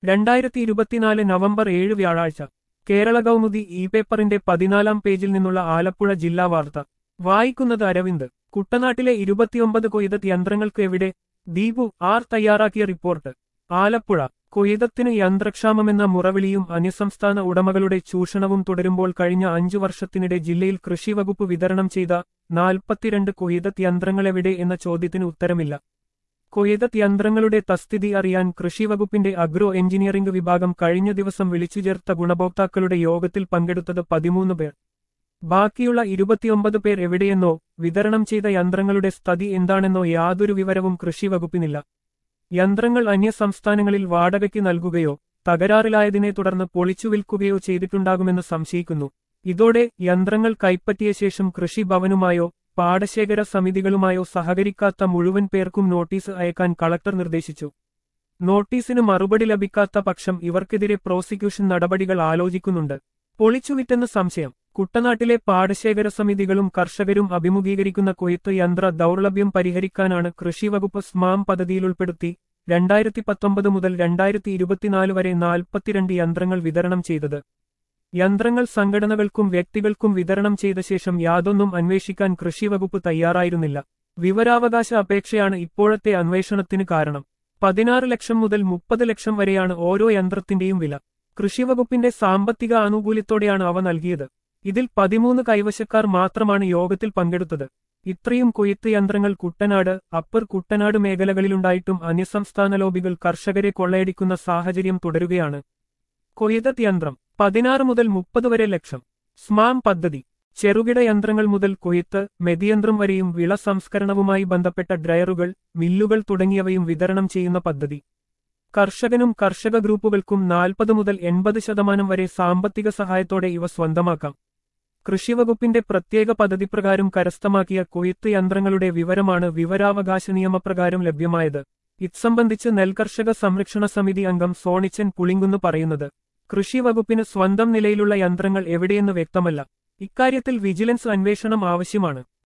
രണ്ടായിരത്തി ഇരുപത്തിനാല് നവംബർ ഏഴ് വ്യാഴാഴ്ച കേരള കൗമുദി ഇ പേപ്പറിന്റെ പതിനാലാം പേജിൽ നിന്നുള്ള ആലപ്പുഴ ജില്ലാ വാർത്ത വായിക്കുന്നത് അരവിന്ദ് കുട്ടനാട്ടിലെ ഇരുപത്തിയൊമ്പത് കൊയ്തത് യന്ത്രങ്ങൾക്ക് എവിടെ ദീപു ആർ തയ്യാറാക്കിയ റിപ്പോർട്ട് ആലപ്പുഴ കൊയ്തത്തിന് യന്ത്രക്ഷാമമെന്ന മുറവിളിയും അന്യസംസ്ഥാന ഉടമകളുടെ ചൂഷണവും തുടരുമ്പോൾ കഴിഞ്ഞ അഞ്ചു വർഷത്തിനിടെ ജില്ലയിൽ കൃഷിവകുപ്പ് വിതരണം ചെയ്ത നാൽപ്പത്തിരണ്ട് കൊയ്തത് യന്ത്രങ്ങളെവിടെ എന്ന ചോദ്യത്തിന് ഉത്തരമില്ല കൊയ്തത് യന്ത്രങ്ങളുടെ തസ്ഥിതി അറിയാൻ കൃഷിവകുപ്പിന്റെ അഗ്രോ എഞ്ചിനീയറിംഗ് വിഭാഗം കഴിഞ്ഞ ദിവസം വിളിച്ചുചേർത്ത ഗുണഭോക്താക്കളുടെ യോഗത്തിൽ പങ്കെടുത്തത് പതിമൂന്ന് പേർ ബാക്കിയുള്ള ഇരുപത്തിയൊമ്പത് പേർ എവിടെയെന്നോ വിതരണം ചെയ്ത യന്ത്രങ്ങളുടെ സ്ഥിതി എന്താണെന്നോ യാതൊരു വിവരവും കൃഷിവകുപ്പിനില്ല യന്ത്രങ്ങൾ അന്യസംസ്ഥാനങ്ങളിൽ വാടകയ്ക്ക് നൽകുകയോ തകരാറിലായതിനെ തുടർന്ന് പൊളിച്ചു വിൽക്കുകയോ ചെയ്തിട്ടുണ്ടാകുമെന്ന് സംശയിക്കുന്നു ഇതോടെ യന്ത്രങ്ങൾ കൈപ്പറ്റിയ ശേഷം കൃഷിഭവനുമായോ പാടശേഖര സമിതികളുമായോ സഹകരിക്കാത്ത മുഴുവൻ പേർക്കും നോട്ടീസ് അയക്കാൻ കളക്ടർ നിർദ്ദേശിച്ചു നോട്ടീസിന് മറുപടി ലഭിക്കാത്ത പക്ഷം ഇവർക്കെതിരെ പ്രോസിക്യൂഷൻ നടപടികൾ ആലോചിക്കുന്നുണ്ട് പൊളിച്ചുവിറ്റെന്ന് സംശയം കുട്ടനാട്ടിലെ പാടശേഖര സമിതികളും കർഷകരും അഭിമുഖീകരിക്കുന്ന കൊയ്ത്ത് യന്ത്ര ദൗർലഭ്യം പരിഹരിക്കാനാണ് കൃഷിവകുപ്പ് സ്മാം പദ്ധതിയിലുൾപ്പെടുത്തി രണ്ടായിരത്തി പത്തൊമ്പത് മുതൽ രണ്ടായിരത്തി ഇരുപത്തിനാല് വരെ നാൽപ്പത്തിരണ്ട് യന്ത്രങ്ങൾ വിതരണം ചെയ്തത് യന്ത്രങ്ങൾ സംഘടനകൾക്കും വ്യക്തികൾക്കും വിതരണം ചെയ്ത ശേഷം യാതൊന്നും അന്വേഷിക്കാൻ കൃഷിവകുപ്പ് തയ്യാറായിരുന്നില്ല വിവരാവകാശ അപേക്ഷയാണ് ഇപ്പോഴത്തെ അന്വേഷണത്തിന് കാരണം പതിനാറ് ലക്ഷം മുതൽ മുപ്പത് ലക്ഷം വരെയാണ് ഓരോ യന്ത്രത്തിന്റെയും വില കൃഷിവകുപ്പിന്റെ സാമ്പത്തിക ആനുകൂല്യത്തോടെയാണ് അവ നൽകിയത് ഇതിൽ പതിമൂന്ന് കൈവശക്കാർ മാത്രമാണ് യോഗത്തിൽ പങ്കെടുത്തത് ഇത്രയും കൊയ്ത്ത് യന്ത്രങ്ങൾ കുട്ടനാട് അപ്പർ കുട്ടനാട് മേഖലകളിലുണ്ടായിട്ടും അന്യസംസ്ഥാന ലോബികൾ കർഷകരെ കൊള്ളയടിക്കുന്ന സാഹചര്യം തുടരുകയാണ് കൊയ്തത് യന്ത്രം പതിനാറ് മുതൽ മുപ്പത് വരെ ലക്ഷം സ്മാം പദ്ധതി ചെറുകിട യന്ത്രങ്ങൾ മുതൽ കൊയ്ത്ത് മെതിയന്ത്രം വരെയും വിള സംസ്കരണവുമായി ബന്ധപ്പെട്ട ഡ്രയറുകൾ മില്ലുകൾ തുടങ്ങിയവയും വിതരണം ചെയ്യുന്ന പദ്ധതി കർഷകനും കർഷക ഗ്രൂപ്പുകൾക്കും നാൽപ്പത് മുതൽ എൺപത് ശതമാനം വരെ സാമ്പത്തിക സഹായത്തോടെ ഇവ സ്വന്തമാക്കാം കൃഷിവകുപ്പിന്റെ പ്രത്യേക പദ്ധതി പ്രകാരം കരസ്ഥമാക്കിയ കൊയ്ത്ത് യന്ത്രങ്ങളുടെ വിവരമാണ് വിവരാവകാശ നിയമപ്രകാരം ലഭ്യമായത് ഇത്സംബന്ധിച്ച് നെൽകർഷക സംരക്ഷണ സമിതി അംഗം സോണിച്ചൻ പുളിങ്കുന്ന് പറയുന്നത് കൃഷിവകുപ്പിന് സ്വന്തം നിലയിലുള്ള യന്ത്രങ്ങൾ എവിടെയെന്ന് വ്യക്തമല്ല ഇക്കാര്യത്തിൽ വിജിലൻസ് അന്വേഷണം ആവശ്യമാണ്